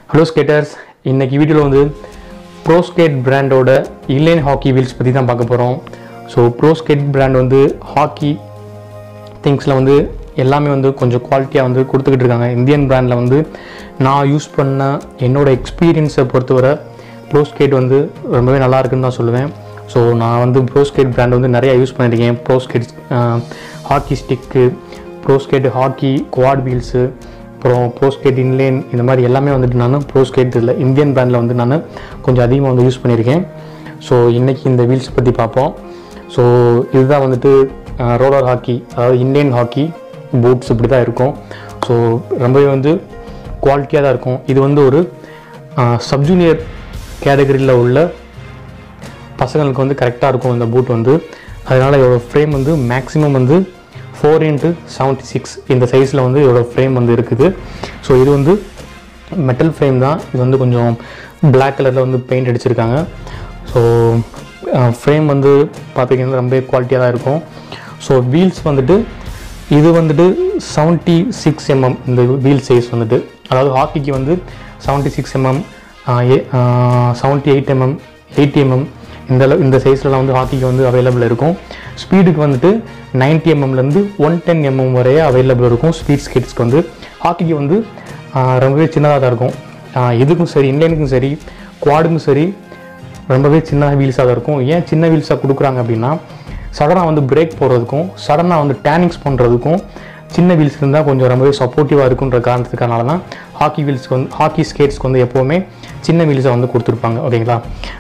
hello skaters இன்னைக்கு வீடியோவில் வந்து ப்ரோ ஸ்கேட் பிராண்டோட இன்லைன் ஹாக்கி வீல்ஸ் பற்றி தான் பார்க்க போகிறோம் ஸோ ப்ரோ ஸ்கேட் பிராண்ட் வந்து ஹாக்கி திங்ஸில் வந்து எல்லாமே வந்து கொஞ்சம் குவாலிட்டியாக வந்து கொடுத்துக்கிட்டு இருக்காங்க இந்தியன் பிராண்டில் வந்து நான் யூஸ் பண்ண என்னோட எக்ஸ்பீரியன்ஸை பொறுத்தவரை ப்ரோ ஸ்கேட் வந்து ரொம்பவே நல்லா இருக்குன்னு தான் சொல்லுவேன் ஸோ நான் வந்து ப்ரோ ஸ்கேட் பிராண்ட் வந்து நிறையா யூஸ் பண்ணியிருக்கேன் pro skate hockey stick pro skate hockey quad wheels அப்புறம் ப்ரோ ஸ்கேட் இன்லைன் இந்த மாதிரி எல்லாமே வந்துட்டு நான் ப்ரோ ஸ்கேட் இல்லை இந்தியன் பிராண்டில் வந்து நான் கொஞ்சம் அதிகமாக வந்து யூஸ் பண்ணியிருக்கேன் ஸோ இன்றைக்கி இந்த வீல்ஸ் பற்றி பார்ப்போம் ஸோ இதுதான் வந்துட்டு ரோலர் ஹாக்கி அதாவது இந்தியன் ஹாக்கி பூட்ஸ் இப்படி தான் இருக்கும் ஸோ ரொம்பவே வந்து குவாலிட்டியாக தான் இருக்கும் இது வந்து ஒரு சப்ஜூனியர் கேட்டகரியில் உள்ள பசங்களுக்கு வந்து கரெக்டாக இருக்கும் இந்த பூட் வந்து அதனால் இதோட ஃப்ரேம் வந்து மேக்ஸிமம் வந்து ஃபோர் இன்ட்டு செவன்ட்டி சிக்ஸ் இந்த சைஸில் வந்து இதோட ஃப்ரேம் வந்து இருக்குது ஸோ இது வந்து மெட்டல் ஃப்ரேம் தான் இது வந்து கொஞ்சம் Black கலரில் வந்து பெயிண்ட் அடிச்சிருக்காங்க ஸோ ஃப்ரேம் வந்து பார்த்திங்கன்னா ரொம்ப குவாலிட்டியாக தான் இருக்கும் ஸோ வீல்ஸ் வந்துட்டு இது வந்துட்டு செவன்ட்டி சிக்ஸ் எம்எம் இந்த வீல் சைஸ் வந்துட்டு அதாவது ஹாக்கிக்கு வந்து seventy six MM seventy eight MM eighty MM இந்த அளவு இந்த சைஸ்லலாம் வந்து ஹாக்கிக்கு வந்து அவைலபிள் இருக்கும் ஸ்பீடுக்கு வந்துட்டு நைன்ட்டி எம்எம்லேருந்து ஒன் டென் எம்எம் வரைய அவைலபிள் இருக்கும் ஸ்பீட் ஸ்கேட்ஸ்க்கு வந்து ஹாக்கிக்கு வந்து ஆஹ், ரொம்பவே சின்னதாக தான் இருக்கும் ஆஹ், இதுக்கும் சரி இன்லைனுக்கும் சரி குவாடுக்கும் சரி ரொம்பவே சின்ன வீல்ஸாக தான் இருக்கும் ஏன் சின்ன வீல்ஸாக கொடுக்குறாங்க அப்படின்னா சடனாக வந்து பிரேக் போடுறதுக்கும் சடனாக வந்து டேனிங்ஸ் பண்ணுறதுக்கும் சின்ன வீல்ஸ் இருந்தால் கொஞ்சம் ரொம்பவே சப்போர்ட்டிவாக இருக்குன்ற காரணத்துக்கானால தான் ஹாக்கி வீல்ஸ்க்கு வந்து ஹாக்கி ஸ்கேட்ஸ்க்கு வந்து எப்போவுமே சின்ன வீல்ஸை வந்து கொடுத்துருப்பாங்க ஓகேங்களா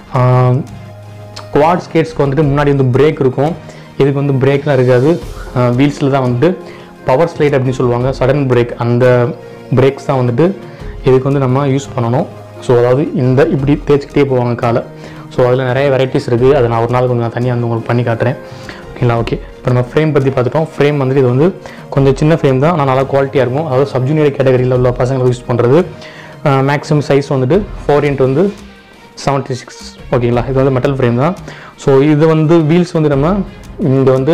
குவாட் ஸ்கேட்ஸ்க்கு வந்துட்டு முன்னாடி வந்து பிரேக் இருக்கும் இதுக்கு வந்து பிரேக்லாம் இருக்காது வீல்ஸில் தான் வந்துட்டு பவர் ஸ்லைட் அப்படின்னு சொல்லுவாங்க சடன் பிரேக் அந்த பிரேக்ஸ் தான் வந்துட்டு இதுக்கு வந்து நம்ம யூஸ் பண்ணணும் ஸோ அதாவது இந்த இப்படி தேய்ச்சிக்கிட்டே போவாங்க காலை ஸோ அதில் நிறைய வெரைட்டிஸ் இருக்குது அதை நான் ஒரு நாள் கொஞ்சம் நான் தனியாக வந்து உங்களுக்கு பண்ணி காட்டுறேன் ஓகேங்களா ஓகே இப்போ நம்ம ஃப்ரேம் பற்றி பார்த்துட்டோம் ஃப்ரேம் வந்துட்டு இது வந்து கொஞ்சம் சின்ன ஃப்ரேம் தான் ஆனால் நல்லா குவாலிட்டியாக இருக்கும் அதாவது சப்ஜூனியர் கேட்டகரியில் உள்ள பசங்களை யூஸ் பண்ணுறது மேக்ஸிமம் சைஸ் வந்துட்டு ஃபோர் இன்ட் வந்து செவன்ட்டி சிக்ஸ் ஓகேங்களா இது வந்து மெட்டல் ஃப்ரேம் தான் ஸோ இது வந்து வீல்ஸ் வந்து நம்ம இங்கே வந்து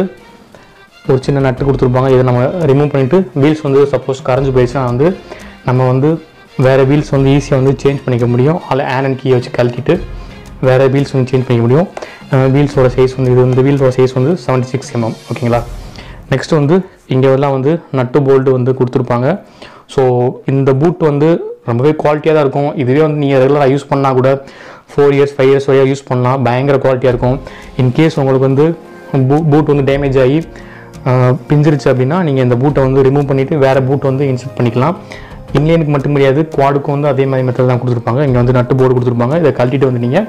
ஒரு சின்ன நட்டு கொடுத்துருப்பாங்க இதை நம்ம ரிமூவ் பண்ணிவிட்டு வீல்ஸ் வந்து சப்போஸ் கரைஞ்சு போயிடுச்சுன்னா வந்து நம்ம வந்து வேறு வீல்ஸ் வந்து ஈஸியாக வந்து சேஞ்ச் பண்ணிக்க முடியும் அதில் ஆன் அண்ட் கீயை வச்சு கழட்டிட்டு வேறு வீல்ஸ் வந்து சேஞ்ச் பண்ணிக்க முடியும் வீல்ஸோட சைஸ் வந்து இது வந்து வீல்ஸோட சைஸ் வந்து செவன்ட்டி சிக்ஸ் எம்எம் ஓகேங்களா நெக்ஸ்ட் வந்து இங்கே எல்லாம் வந்து நட்டு போல்ட்டு வந்து கொடுத்துருப்பாங்க ஸோ இந்த பூட் வந்து ரொம்பவே குவாலிட்டியாக தான் இருக்கும் இதுவே வந்து நீங்கள் ரெகுலராக யூஸ் பண்ணால் கூட ஃபோர் இயர்ஸ் ஃபைவ் இயர்ஸ் வரையாக யூஸ் பண்ணலாம் பயங்கர குவாலிட்டியாக இருக்கும் இன்கேஸ் உங்களுக்கு வந்து பூ பூட் வந்து டேமேஜ் ஆகி ஆஹ், பிஞ்சிருச்சு அப்படின்னா நீங்கள் இந்த பூட்டை வந்து ரிமூவ் பண்ணிவிட்டு வேறு பூட் வந்து இன்செர்ட் பண்ணிக்கலாம் இன்லைனுக்கு மட்டும் முடியாது குவாடுக்கும் வந்து அதே மாதிரி மெத்தட் தான் கொடுத்துருப்பாங்க இங்கே வந்து நட்டு போர்டு கொடுத்துருப்பாங்க இதை கழட்டிட்டு வந்து நீங்கள்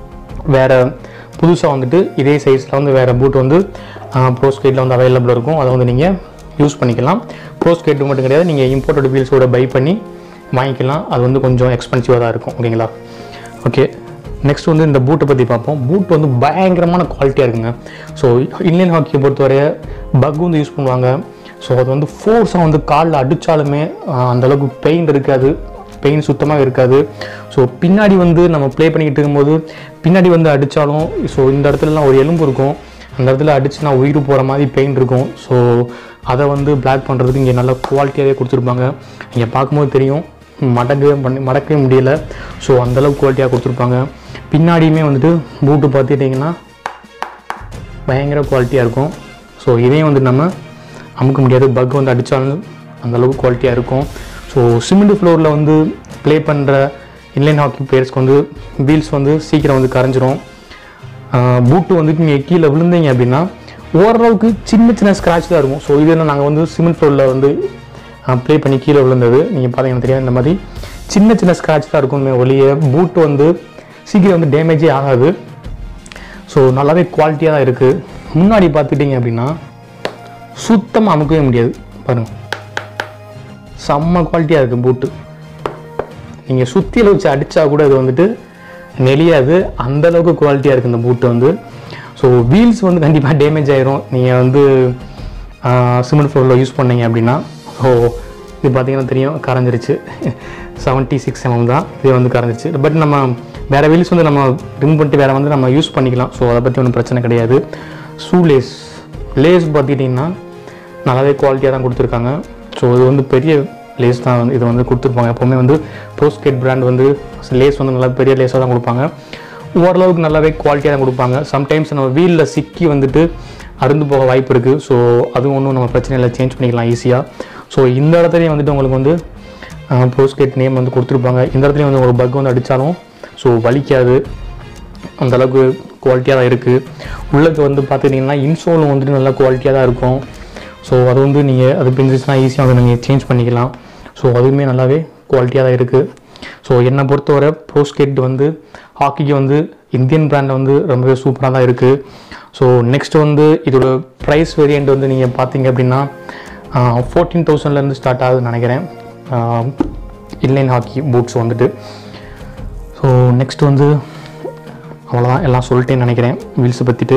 வேறு புதுசாக வந்துட்டு இதே சைஸில் வந்து வேறு பூட் வந்து ப்ரோ ஸ்கேட்டில் வந்து அவைலபிள் இருக்கும் அதை வந்து நீங்கள் யூஸ் பண்ணிக்கலாம் ப்ரோ ஸ்கேட்டு மட்டும் கிடையாது நீங்கள் இம்போர்ட்டட் வீல்ஸோட பை பண்ணி வாங்கிக்கலாம் அது வந்து கொஞ்சம் எக்ஸ்பென்சிவாக தான் இருக்கும் ஓகேங்களா ஓகே நெக்ஸ்ட் வந்து இந்த பூட்டை பற்றி பார்ப்போம் பூட் வந்து பயங்கரமான குவாலிட்டியாக இருக்குங்க ஸோ இந்தியன் ஹாக்கியை பொறுத்தவரை பக் வந்து யூஸ் பண்ணுவாங்க ஸோ அது வந்து ஃபோர்ஸாக வந்து காலில் அடித்தாலுமே அந்தளவுக்கு பெயின் இருக்காது பெயின் சுத்தமாக இருக்காது ஸோ பின்னாடி வந்து நம்ம ப்ளே பண்ணிக்கிட்டு இருக்கும்போது பின்னாடி வந்து அடித்தாலும் ஸோ இந்த இடத்துலலாம் ஒரு எலும்பு இருக்கும் அந்த இடத்துல அடிச்சுனா உயிர் போகிற மாதிரி பெயின் இருக்கும் ஸோ அதை வந்து பிளாக் பண்ணுறதுக்கு இங்கே நல்ல குவாலிட்டியாகவே கொடுத்துருப்பாங்க இங்கே பார்க்கும்போது தெரியும் மடக்கவே பண்ணி மடக்கவே முடியல ஸோ அந்தளவுக்கு குவாலிட்டியாக கொடுத்துருப்பாங்க பின்னாடியுமே வந்துட்டு பூட்டு பார்த்துட்டிங்கன்னா பயங்கர குவாலிட்டியாக இருக்கும் ஸோ இதையும் வந்து நம்ம அமுக்க முடியாது பக் வந்து அடித்தாலும் அந்த அளவுக்கு குவாலிட்டியாக இருக்கும் ஸோ சிமெண்ட் ஃப்ளோரில் வந்து ப்ளே பண்ணுற இன்லைன் ஹாக்கி பிளேயர்ஸ்க்கு வந்து வீல்ஸ் வந்து சீக்கிரம் வந்து கரைஞ்சிரும் பூட்டு வந்துட்டு நீங்கள் கீழே விழுந்தீங்க அப்படின்னா ஓரளவுக்கு சின்ன சின்ன ஸ்க்ராட்ச் தான் இருக்கும் ஸோ இது என்ன நாங்கள் வந்து சிமெண்ட் ஃப்ளோரில் வந்து ப்ளே பண்ணி கீழே விழுந்தது நீங்கள் பார்த்தீங்கன்னா தெரியாது இந்த மாதிரி சின்ன சின்ன ஸ்க்ராட்ச் தான் இருக்குமே ஒழிய பூட்டு வந்து சீக்கிரம் வந்து டேமேஜே ஆகாது ஸோ நல்லாவே குவாலிட்டியாக தான் இருக்குது முன்னாடி பார்த்துட்டிங்க அப்படின்னா சுத்தமாக அமுக்கவே முடியாது பாருங்கள் செம்ம குவாலிட்டியாக இருக்குது பூட்டு நீங்கள் சுத்தியில் வச்சு அடித்தா கூட இது வந்துட்டு நெளியாது அந்த அளவுக்கு குவாலிட்டியாக இருக்குது இந்த பூட்டு வந்து ஸோ வீல்ஸ் வந்து கண்டிப்பாக டேமேஜ் ஆயிரும் நீங்கள் வந்து சிமெண்ட் ஃப்ளோரில் யூஸ் பண்ணீங்க அப்படின்னா ஸோ இது பார்த்தீங்கன்னா தெரியும் கரைஞ்சிருச்சு செவன்ட்டி சிக்ஸ் எம்எம் தான் இது வந்து கரைஞ்சிருச்சு பட் நம்ம வேறு வீல்ஸ் வந்து நம்ம ரிமூவ் பண்ணிட்டு வேறு வந்து நம்ம யூஸ் பண்ணிக்கலாம் ஸோ அதை பற்றி ஒன்றும் பிரச்சனை கிடையாது ஷூ லேஸ் லேஸ் பார்த்துக்கிட்டிங்கன்னா நல்லாவே குவாலிட்டியாக தான் கொடுத்துருக்காங்க ஸோ இது வந்து பெரிய லேஸ் தான் வந்து இது வந்து கொடுத்துருப்பாங்க எப்போவுமே வந்து ப்ரோஸ்கேட் பிராண்ட் வந்து லேஸ் வந்து நல்லா பெரிய லேஸாக தான் கொடுப்பாங்க ஓரளவுக்கு நல்லாவே குவாலிட்டியாக தான் கொடுப்பாங்க சம்டைம்ஸ் நம்ம வீலில் சிக்கி வந்துட்டு அருந்து போக வாய்ப்பு இருக்குது ஸோ அதுவும் ஒன்றும் நம்ம பிரச்சனை இல்லை சேஞ்ச் பண்ணிக்கலாம் ஈஸியாக ஸோ இந்த இடத்துலையும் வந்துட்டு உங்களுக்கு வந்து ப்ரோஸ்கேட் நேம் வந்து கொடுத்துருப்பாங்க இந்த இடத்துலையும் வந்து ஒரு பக் வந்து அடித்தாலும் ஸோ வலிக்காது அந்த அளவுக்கு குவாலிட்டியாக தான் இருக்குது உள்ளுக்கு வந்து பார்த்துக்கிட்டிங்கன்னா இன்சோலும் வந்துட்டு நல்லா குவாலிட்டியாக தான் இருக்கும் ஸோ அது வந்து நீங்கள் அது பிரிஞ்சிச்சுனா ஈஸியாக வந்து நீங்கள் சேஞ்ச் பண்ணிக்கலாம் ஸோ அதுவுமே நல்லாவே குவாலிட்டியாக தான் இருக்குது ஸோ என்னை பொறுத்தவரை ப்ரோஸ்கேட் வந்து ஹாக்கிக்கு வந்து இந்தியன் பிராண்ட் வந்து ரொம்பவே சூப்பராக தான் இருக்குது ஸோ நெக்ஸ்ட் வந்து இதோட ப்ரைஸ் வேரியண்ட் வந்து நீங்கள் பார்த்தீங்க அப்படின்னா ஃபோர்டீன் தௌசண்ட்லேருந்து ஸ்டார்ட் ஆகுதுன்னு நினைக்கிறேன் இன்லைன் ஹாக்கி பூட்ஸ் வந்துட்டு ஸோ நெக்ஸ்ட் வந்து அவ்வளோதான் எல்லாம் சொல்லிட்டேன்னு நினைக்கிறேன் வீல்ஸை பற்றிட்டு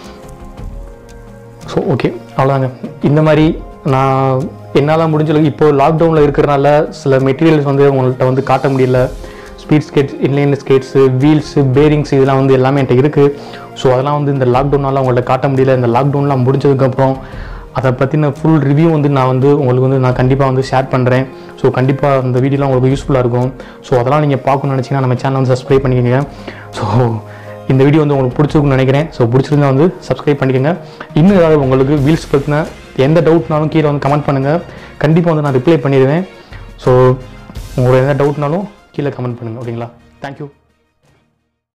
ஸோ ஓகே அவ்வளோதாங்க இந்த மாதிரி நான் என்னால் முடிஞ்ச அளவுக்கு இப்போ லாக்டவுனில் இருக்கிறனால சில மெட்டீரியல்ஸ் வந்து உங்கள்கிட்ட வந்து காட்ட முடியல speed skates inline skates wheels bearings இதெல்லாம் வந்து எல்லாமே என்கிட்ட இருக்குது ஸோ அதெல்லாம் வந்து இந்த லாக்டவுனால் உங்கள்கிட்ட காட்ட முடியல இந்த லாக்டவுன்லாம் முடிஞ்சதுக்கப்புறம் அதை பற்றின ஃபுல் ரிவ்யூ வந்து நான் வந்து உங்களுக்கு வந்து நான் கண்டிப்பாக வந்து ஷேர் பண்ணுறேன் ஸோ கண்டிப்பாக அந்த வீடியோலாம் உங்களுக்கு யூஸ்ஃபுல்லாக இருக்கும் ஸோ அதெல்லாம் நீங்கள் பார்க்கணும்னு நினச்சிங்கன்னா நம்ம சேனல் வந்து சப்ஸ்கிரைப் பண்ணிக்கோங்க ஸோ இந்த வீடியோ வந்து உங்களுக்கு பிடிச்சிருக்குன்னு நினைக்கிறேன் ஸோ பிடிச்சிருந்தா வந்து சப்ஸ்கிரைப் பண்ணிக்கோங்க இன்னும் ஏதாவது உங்களுக்கு வீல்ஸ் பற்றின எந்த டவுட்னாலும் கீழே வந்து கமெண்ட் பண்ணுங்கள் கண்டிப்பாக வந்து நான் ரிப்ளை பண்ணிடுவேன் ஸோ உங்களோட எந்த டவுட்னாலும் கீழே கமெண்ட் பண்ணுங்கள் ஓகேங்களா தேங்க்யூ